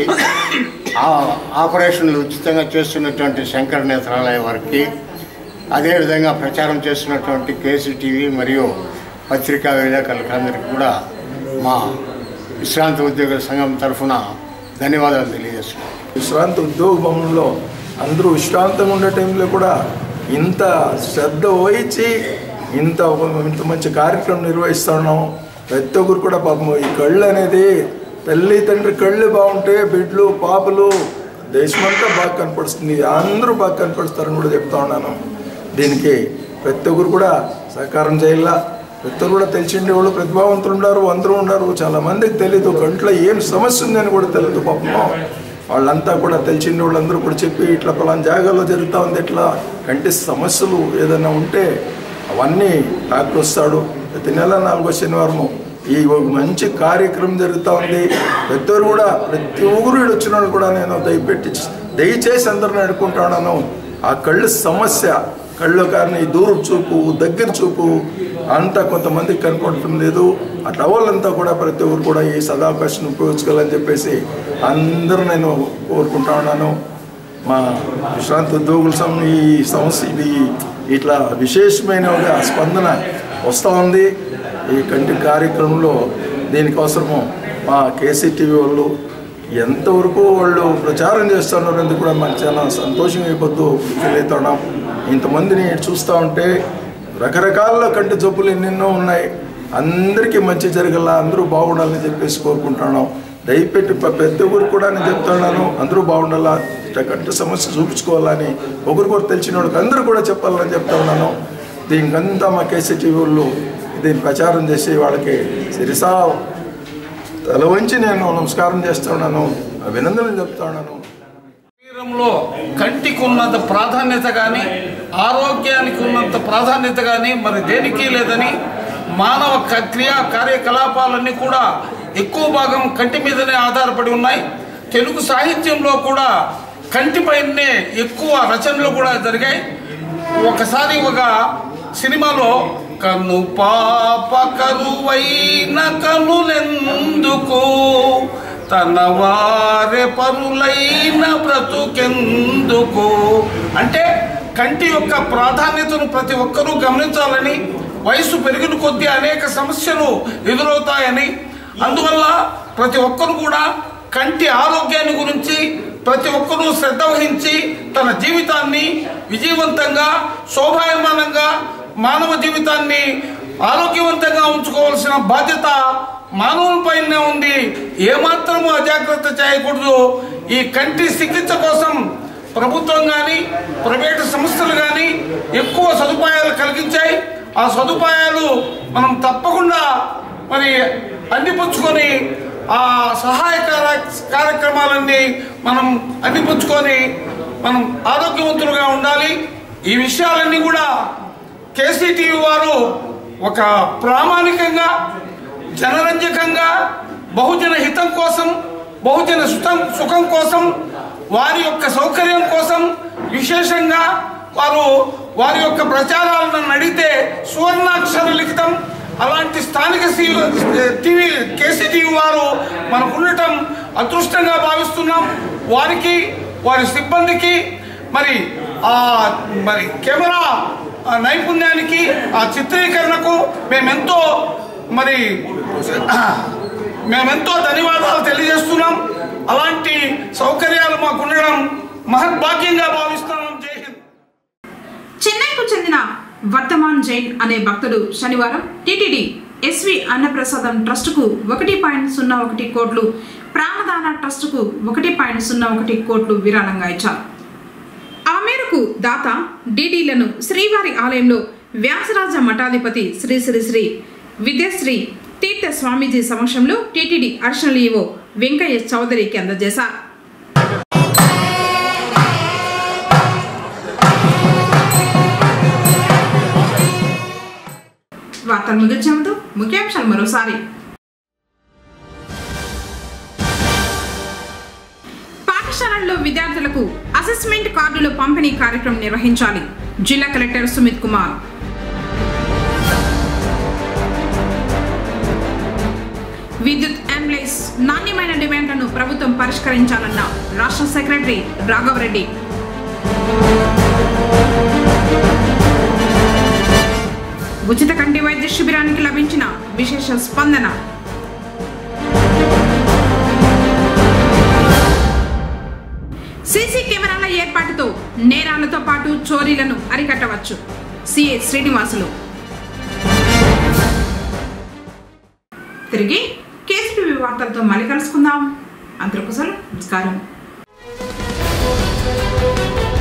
ఆ ఆపరేషన్లు ఉచితంగా చేస్తున్నటువంటి శంకర్ నేత్రాలయ వారికి అదేవిధంగా ప్రచారం చేస్తున్నటువంటి కేసీటీవీ మరియు పత్రికా విలేకరులకు అందరికీ కూడా మా విశ్రాంతి ఉద్యోగుల సంఘం తరఫున ధన్యవాదాలు తెలియజేస్తున్నాం విశ్రాంతి ఉద్యోగ భవనంలో అందరూ విశ్రాంతంగా ఉండే టైంలో కూడా ఇంత శ్రద్ధ వహించి ఇంత ఇంత మంచి కార్యక్రమం నిర్వహిస్తూ ఉన్నాం ప్రతి ఒక్కరు కూడా పాపం ఈ కళ్ళు అనేది తల్లి తండ్రి కళ్ళు బాగుంటే బిడ్డలు పాపలు దేశమంతా బాగా కనపడుతుంది అందరూ బాగా కనపడుస్తారని కూడా చెప్తా ఉన్నాను దీనికి ప్రతి ఒక్కరు కూడా సహకారం చేయాలా ప్రతి ఒక్కరు కూడా తెలిసిండే వాళ్ళు ప్రతిభావంతులు ఉన్నారు అందరూ ఉన్నారు చాలా మందికి తెలియదు కంట్లో ఏం సమస్య ఉందని కూడా తెలియదు పాపం వాళ్ళంతా కూడా తెలిసిన వాళ్ళందరూ కూడా చెప్పి ఇట్లా పలానా జాగాలో జరుగుతూ ఉంది ఇట్లా కంటి సమస్యలు ఏదైనా ఉంటే అవన్నీ డాక్టర్ వస్తాడు ప్రతి నెల నాలుగో శనివారము ఈ ఒక మంచి కార్యక్రమం జరుగుతూ ఉంది ప్రతి ఒక్కరు కూడా ప్రతి ఒక్కరు ఈడ వచ్చిన వాళ్ళు కూడా నేను దయపెట్టి దయచేసి అందరిని అడుకుంటున్నాను ఆ కళ్ళు సమస్య కళ్ళు కానీ దూరం చూపు దగ్గర చూపు అంతా కొంతమందికి కనపడటం లేదు అట్లా వాళ్ళంతా కూడా ప్రతి ఒక్కరు కూడా ఈ సదావకాశం ఉపయోగించుకోవాలని చెప్పేసి అందరూ నేను కోరుకుంటా ఉన్నాను మా విశ్రాంతి ఉద్యోగుల సం ఈ సమస్య ఇది ఇట్లా విశేషమైన ఒక స్పందన వస్తూ ఉంది ఈ కంటి కార్యక్రమంలో దీనికోసము మా కేసీటీవీ వాళ్ళు ఎంతవరకు వాళ్ళు ప్రచారం చేస్తున్నారు అనేది కూడా మాకు చాలా సంతోషం అయిపోతూ ఫీల్ అవుతున్నాం ఇంతమందిని చూస్తూ ఉంటే రకరకాల కంటి జబ్బులు ఎన్నెన్నో ఉన్నాయి అందరికీ మంచి జరగల అందరూ బాగుండాలని చెప్పేసి కోరుకుంటున్నాం దయపెట్టి ప- పెద్ద ఊరు కూడా నేను చెప్తున్నాను అందరూ బాగుండాలా ఇట్లా కంటి సమస్య చూపించుకోవాలని ఒకరికొకరు తెలిసిన వాళ్ళకి అందరూ కూడా చెప్పాలని చెప్తా ఉన్నాను దీనికంతా మా కేసీటీవీ వాళ్ళు దీన్ని ప్రచారం చేసి వాళ్ళకి సిరిసా తల వంచి నేను నమస్కారం చేస్తున్నాను అభినందనలు చెప్తా ఉన్నాను శరీరంలో కంటికి ఉన్నంత ప్రాధాన్యత కానీ ఆరోగ్యానికి ఉన్నంత ప్రాధాన్యత కానీ మరి దేనికి లేదని మానవ క- క్రియా కార్యకలాపాలన్నీ కూడా ఎక్కువ భాగం కంటి మీదనే ఆధారపడి ఉన్నాయి తెలుగు సాహిత్యంలో కూడా కంటిపైనే ఎక్కువ రచనలు కూడా జరిగాయి ఒకసారి ఒక సినిమాలో కన్ను పాప కరువైన కనులెందుకు తన వారె పరులైన బ్రతుకెందుకు అంటే కంటి యొక్క ప్రాధాన్యతను ప్రతి ఒక్కరూ గమనించాలని వయసు పెరిగిన కొద్దీ అనేక సమస్యలు ఎదురవుతాయని అందువల్ల ప్రతి ఒక్కరు కూడా కంటి ఆరోగ్యాన్ని గురించి ప్రతి ఒక్కరూ శ్రద్ధ వహించి తన జీవితాన్ని విజయవంతంగా శోభాయమానంగా మానవ జీవితాన్ని ఆరోగ్యవంతంగా ఉంచుకోవాల్సిన బాధ్యత మానవులపైనే ఉంది ఏమాత్రము అజాగ్రత్త చేయకూడదు ఈ కంటి చికిత్స కోసం ప్రభుత్వం కానీ ప్రైవేటు సంస్థలు కానీ ఎక్కువ సదుపాయాలు కలిగించాయి ఆ సదుపాయాలు మనం తప్పకుండా మరి అందిపుచ్చుకొని ఆ సహాయ కార్య- కార్యక్రమాలన్నీ మనం అందిపుచ్చుకొని మనం ఆరోగ్యవంతులుగా ఉండాలి ఈ విషయాలన్నీ కూడా కేసీటీవీ వారు ఒక ప్రామాణికంగా జనరంజకంగా బహుజన హితం కోసం బహుజన సుఖం సుఖం కోసం వారి యొక్క సౌకర్యం కోసం విశేషంగా వారు వారి యొక్క ప్రచారాలను అడిగితే సువర్ణాక్షర లిఖితం అలాంటి స్థానిక సి- టీవీ కేసీటీవీ వారు మనకు ఉండటం అదృష్టంగా భావిస్తున్నాం వారికి వారి సిబ్బందికి మరి ఆ మరి కెమెరా ఆ నైపుణ్యానికి ఆ చిత్రీకరణకు మేమెంతో మరి మేమెంతో ధన్యవాదాలు తెలియజేస్తున్నాం అలాంటి సౌకర్యాలు మాకు ఉండడం మహద్భాగ్యంగా భావిస్తున్నాం జై హింద్ చెన్నైకు చెందిన వర్ధమాన్ జైన్ అనే భక్తుడు శనివారం టిటిడి ఎస్వి అన్నప్రసాదం ట్రస్టుకు ఒకటి పాయింట్ సున్నా ఒకటి కోట్లు ప్రాణదాన ట్రస్టుకు ఒకటి పాయింట్ సున్నా ఒకటి కోట్లు విరాళంగా ఇచ్చారు ఆ మేరకు దాత డీడీలను శ్రీవారి ఆలయంలో వ్యాసరాజ మఠాధిపతి శ్రీ శ్రీ శ్రీ విద్యశ్రీ తీర్థ స్వామీజీ సమక్షంలో టీటీడీ అడిషనల్ ఈవో వెంకయ్య చౌదరికి అందజేశారు వార్తలు ముగించే ముందు ముఖ్యాంశాలు మరోసారి పాఠశాలల్లో విద్యార్థులకు అసెస్మెంట్ కార్డుల పంపిణీ కార్యక్రమం నిర్వహించాలి జిల్లా కలెక్టర్ సుమిత్ కుమార్ విద్యుత్ అంబులెన్స్ నాణ్యమైన డిమాండ్లను ప్రభుత్వం పరిష్కరించాలన్న రాష్ట్ర సెక్రటరీ రాఘవరెడ్డి ఉచిత కంటి వైద్య శిబిరానికి లభించిన విశేష స్పందన సీసీ కెమెరాల ఏర్పాటుతో నేరాలతో పాటు చోరీలను అరికట్టవచ్చు సిఏ శ్రీనివాసులు తిరిగి కేసీటీవీ వార్తలతో మళ్ళీ కలుసుకుందాం అందరికోసం నమస్కారం